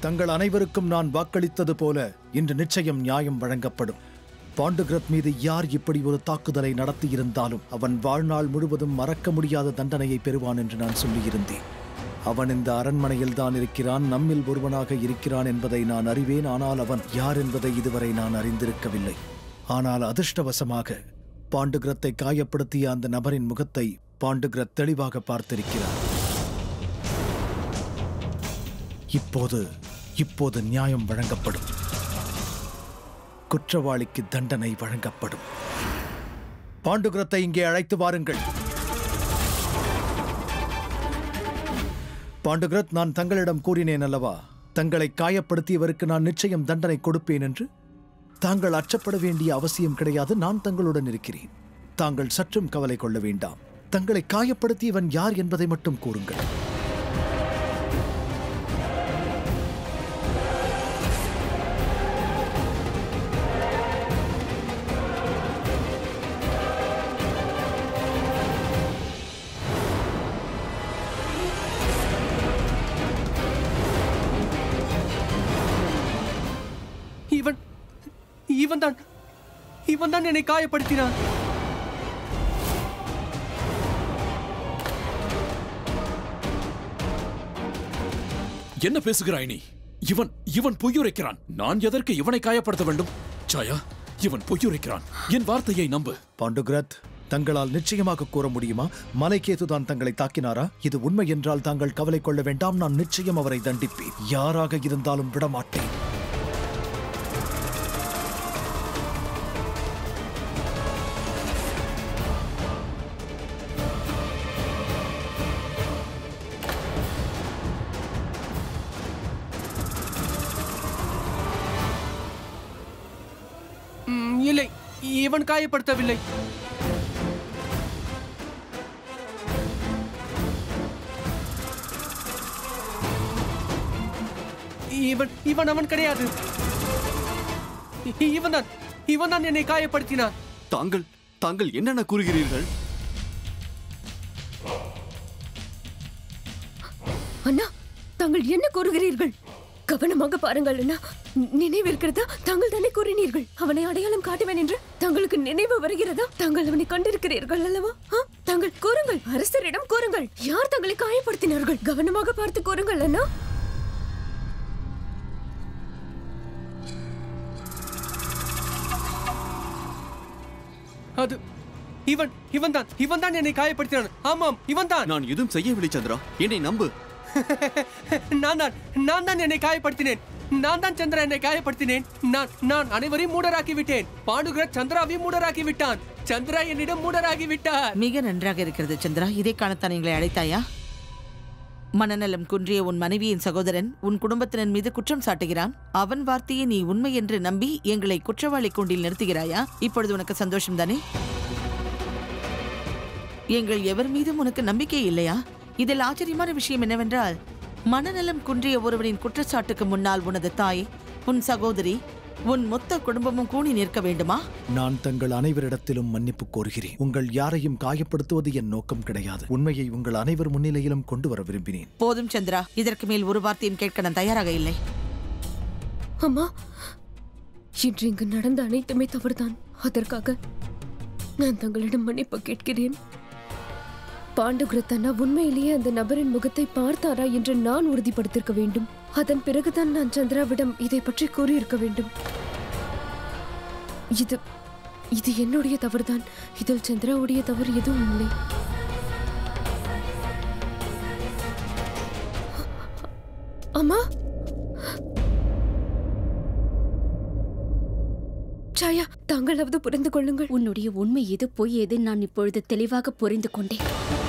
தங்கள் அனைவருக்கும் நான் வாக்களித்தது போல இன்று நிச்சயம் நியாயம் வழங்கப்படும் பாண்டுகிரத் மீது யார் இப்படி ஒரு தாக்குதலை நடத்தியிருந்தாலும் அவன் வாழ்நாள் முழுவதும் மறக்க முடியாத தண்டனையை பெறுவான் என்று நான் சொல்லியிருந்தேன் அவன் இந்த அரண்மனையில் தான் இருக்கிறான் நம்மில் ஒருவனாக இருக்கிறான் என்பதை நான் அறிவேன் ஆனால் அவன் யார் என்பதை இதுவரை நான் அறிந்திருக்கவில்லை ஆனால் அதிர்ஷ்டவசமாக பாண்டுகிரத்தை காயப்படுத்திய அந்த நபரின் முகத்தை பாண்டுகிரத் தெளிவாக பார்த்திருக்கிறார் இப்போது இப்போது நியாயம் வழங்கப்படும் குற்றவாளிக்கு தண்டனை வழங்கப்படும் பாண்டுகிரத்தை இங்கே அழைத்து வாருங்கள் பாண்டுகிரத் நான் தங்களிடம் கூறினேன் அல்லவா தங்களை காயப்படுத்தியவருக்கு நான் நிச்சயம் தண்டனை கொடுப்பேன் என்று தாங்கள் அச்சப்பட வேண்டிய அவசியம் கிடையாது நான் தங்களுடன் இருக்கிறேன் தாங்கள் சற்றும் கவலை கொள்ள வேண்டாம் தங்களை காயப்படுத்தியவன் யார் என்பதை மட்டும் கூறுங்கள் இவன் இவன் தான் இவன் தான் என்னை காயப்படுத்தினான் என்ன பேசுகிறாய் நீ இவன் இவன் பொய்யுரைக்கிறான் நான் எதற்கு இவனை காயப்படுத்த வேண்டும் சாயா இவன் பொய்யுரைக்கிறான் என் வார்த்தையை நம்பு பாண்டுகிரத் தங்களால் நிச்சயமாக கூற முடியுமா மலைக்கேது தான் தங்களை தாக்கினாரா இது உண்மை என்றால் தாங்கள் கவலை கொள்ள வேண்டாம் நான் நிச்சயம் அவரை தண்டிப்பேன் யாராக இருந்தாலும் விடமாட்டேன் ம், இல்லை இவன் காயப்படுத்தவில்லை இவன் இவன் அவன் கிடையாது இவன் தான் இவன் தான் என்னை காயப்படுத்தினான் தாங்கள் தாங்கள் என்னென்ன கூறுகிறீர்கள் அண்ணா தாங்கள் என்ன கூறுகிறீர்கள் கவனமாக பாருங்கள் அண்ணா நினைவிருக்கிறதா தாங்கள் தானே கூறினீர்கள் அவனை அடையாளம் காட்டுவேன் என்று தங்களுக்கு நினைவு வருகிறதா தாங்கள் அவனை கண்டிருக்கிறீர்கள் அல்லவா ஆ? தாங்கள் கூறுங்கள் அரசரிடம் கூறுங்கள் யார் தங்களை காயப்படுத்தினார்கள் கவனமாக பார்த்து கூறுங்கள் அண்ணா அது இவன் இவன் தான் இவன் தான் என்னை காயப்படுத்தினான் ஆமாம் இவன் தான் நான் எதுவும் செய்யவில்லை சந்திரா என்னை நம்பு நான் தான் நான் தான் என்னை காயப்படுத்தினேன் நான் தான் சந்திரா என்னை காயப்படுத்தினேன் நான் நான் அனைவரையும் மூடராக்கி விட்டேன் பாண்டுகிரத் சந்திராவையும் மூடராக்கி விட்டான் சந்திரா என்னிடம் மூடராகி விட்டார் மிக நன்றாக இருக்கிறது சந்திரா இதை காணத்தான் எங்களை அழைத்தாயா மனநலம் குன்றிய உன் மனைவியின் சகோதரன் உன் குடும்பத்தினர் மீது குற்றம் சாட்டுகிறான் அவன் வார்த்தையை நீ உண்மை என்று நம்பி எங்களை குற்றவாளி கூண்டில் நிறுத்துகிறாயா இப்பொழுது உனக்கு சந்தோஷம் தானே எங்கள் எவர் மீதும் உனக்கு நம்பிக்கை இல்லையா இதில் ஆச்சரியமான விஷயம் என்னவென்றால் மனநலம் குன்றிய ஒருவரின் குற்றச்சாட்டுக்கு முன்னால் உனது தாய் உன் சகோதரி உன் மொத்த குடும்பமும் கூணி நிற்க வேண்டுமா நான் தங்கள் அனைவரிடத்திலும் மன்னிப்பு கோருகிறேன் உங்கள் யாரையும் காயப்படுத்துவது என் நோக்கம் கிடையாது உண்மையை உங்கள் அனைவர் முன்னிலையிலும் கொண்டு வர விரும்பினேன் போதும் சந்திரா இதற்கு மேல் ஒரு வார்த்தையும் கேட்க நான் தயாராக இல்லை அம்மா இன்று இங்கு நடந்த அனைத்துமே தவறுதான் அதற்காக நான் தங்களிடம் மன்னிப்பு கேட்கிறேன் பாண்டுகிரத் அண்ணா உண்மையிலேயே அந்த நபரின் முகத்தை பார்த்தாரா என்று நான் உறுதிப்படுத்திருக்க வேண்டும் அதன் பிறகுதான் நான் சந்திராவிடம் இதை பற்றி கூறியிருக்க வேண்டும் இது இது என்னுடைய தவறுதான் இதில் சந்திராவுடைய தவறு எதுவும் இல்லை அம்மா சாயா தாங்களாவது புரிந்து கொள்ளுங்கள் உன்னுடைய உண்மை எது பொய் எது நான் இப்பொழுது தெளிவாக புரிந்து கொண்டேன்